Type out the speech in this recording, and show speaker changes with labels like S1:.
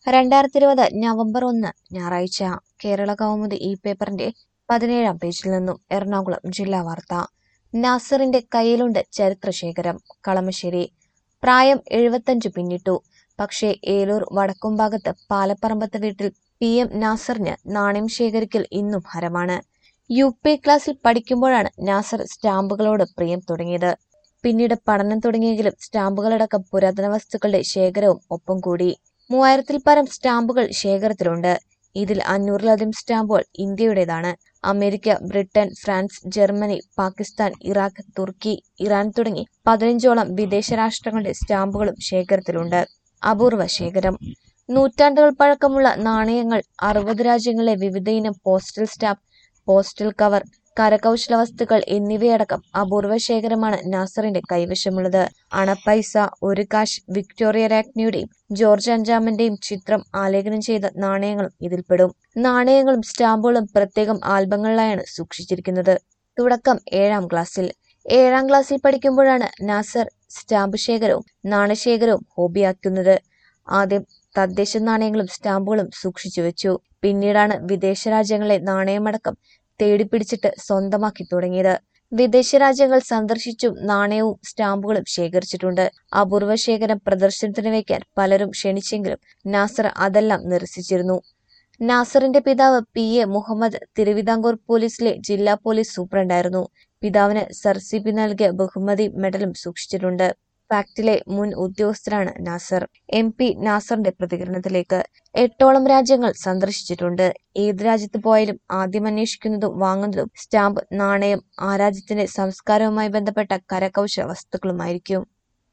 S1: രണ്ടായിരത്തി ഇരുപത് നവംബർ ഒന്ന് ഞായറാഴ്ച കേരള കൗമുദി ഈ പേപ്പറിന്റെ പതിനേഴാം പേജിൽ നിന്നും എറണാകുളം ജില്ലാ വാർത്ത നാസറിന്റെ കയ്യിലുണ്ട് ചരിത്രശേഖരം കളമശ്ശേരി പ്രായം എഴുപത്തഞ്ച് പിന്നിട്ടു പക്ഷേ ഏലൂർ വടക്കുംഭാഗത്ത് പാലപ്പറമ്പത്ത് വീട്ടിൽ പി എം നാസറിന് നാണയം ശേഖരിക്കൽ ഇന്നും ഹരമാണ് യു പി ക്ലാസ്സിൽ പഠിക്കുമ്പോഴാണ് നാസർ സ്റ്റാമ്പുകളോട് പ്രിയം തുടങ്ങിയത് പിന്നീട് പഠനം തുടങ്ങിയെങ്കിലും സ്റ്റാമ്പുകളടക്കം പുരാതന വസ്തുക്കളുടെ ശേഖരവും ഒപ്പം കൂടി മൂവായിരത്തിൽ പരം സ്റ്റാമ്പുകൾ ശേഖരത്തിലുണ്ട് ഇതിൽ അഞ്ഞൂറിലധികം സ്റ്റാമ്പുകൾ ഇന്ത്യയുടേതാണ് America Britain France Germany Pakistan Iraq തുർക്കി ഇറാൻ തുടങ്ങി പതിനഞ്ചോളം വിദേശ രാഷ്ട്രങ്ങളുടെ സ്റ്റാമ്പുകളും ശേഖരത്തിലുണ്ട് അപൂർവ ശേഖരം നൂറ്റാണ്ടുകൾ പഴക്കമുള്ള നാണയങ്ങൾ അറുപത് രാജ്യങ്ങളിലെ വിവിധയിനം പോസ്റ്റൽ സ്റ്റാമ്പ് പോസ്റ്റൽ കവർ കരകൗശല വസ്തുക്കൾ എന്നിവയടക്കം അപൂർവ ശേഖരമാണ് നാസറിന്റെ കൈവശമുള്ളത് അണപ്പൈസ ഒരു കാശ് വിക്ടോറിയ രാജ്ഞിയുടെയും ജോർജ് അഞ്ചാമന്റെയും ചിത്രം ആലേഖനം ചെയ്ത നാണയങ്ങളും ഇതിൽപ്പെടും നാണയങ്ങളും സ്റ്റാമ്പുകളും പ്രത്യേകം ആൽബങ്ങളിലായാണ് സൂക്ഷിച്ചിരിക്കുന്നത് തുടക്കം ഏഴാം ക്ലാസ്സിൽ ഏഴാം ക്ലാസ്സിൽ പഠിക്കുമ്പോഴാണ് നാസർ സ്റ്റാമ്പ് ശേഖരവും നാണയശേഖരവും ഹോബിയാക്കുന്നത് ആദ്യം തദ്ദേശ നാണയങ്ങളും സ്റ്റാമ്പുകളും സൂക്ഷിച്ചു വെച്ചു പിന്നീടാണ് വിദേശ രാജ്യങ്ങളിലെ നാണയമടക്കം തേടിപ്പിടിച്ചിട്ട് സ്വന്തമാക്കി തുടങ്ങിയത് വിദേശ രാജ്യങ്ങൾ സന്ദർശിച്ചും നാണയവും സ്റ്റാമ്പുകളും ശേഖരിച്ചിട്ടുണ്ട് അപൂർവ ശേഖരം പ്രദർശനത്തിന് വയ്ക്കാൻ പലരും ക്ഷണിച്ചെങ്കിലും നാസർ അതെല്ലാം നിരസിച്ചിരുന്നു നാസറിന്റെ പിതാവ് പി എ മുഹമ്മദ് തിരുവിതാംകൂർ പോലീസിലെ ജില്ലാ പോലീസ് സൂപ്രണ്ടായിരുന്നു പിതാവിന് സർ സി പി നൽകിയ ബഹുമതി മെഡലും സൂക്ഷിച്ചിട്ടുണ്ട് ഫാക്ടിലെ മുൻ ഉദ്യോഗസ്ഥരാണ് നാസർ എം പി നാസറിന്റെ പ്രതികരണത്തിലേക്ക് എട്ടോളം രാജ്യങ്ങൾ സന്ദർശിച്ചിട്ടുണ്ട് ഏത് രാജ്യത്ത് പോയാലും ആദ്യം അന്വേഷിക്കുന്നതും വാങ്ങുന്നതും സ്റ്റാമ്പ് നാണയം ആ രാജ്യത്തിന്റെ സംസ്കാരവുമായി ബന്ധപ്പെട്ട കരകൗശല വസ്തുക്കളുമായിരിക്കും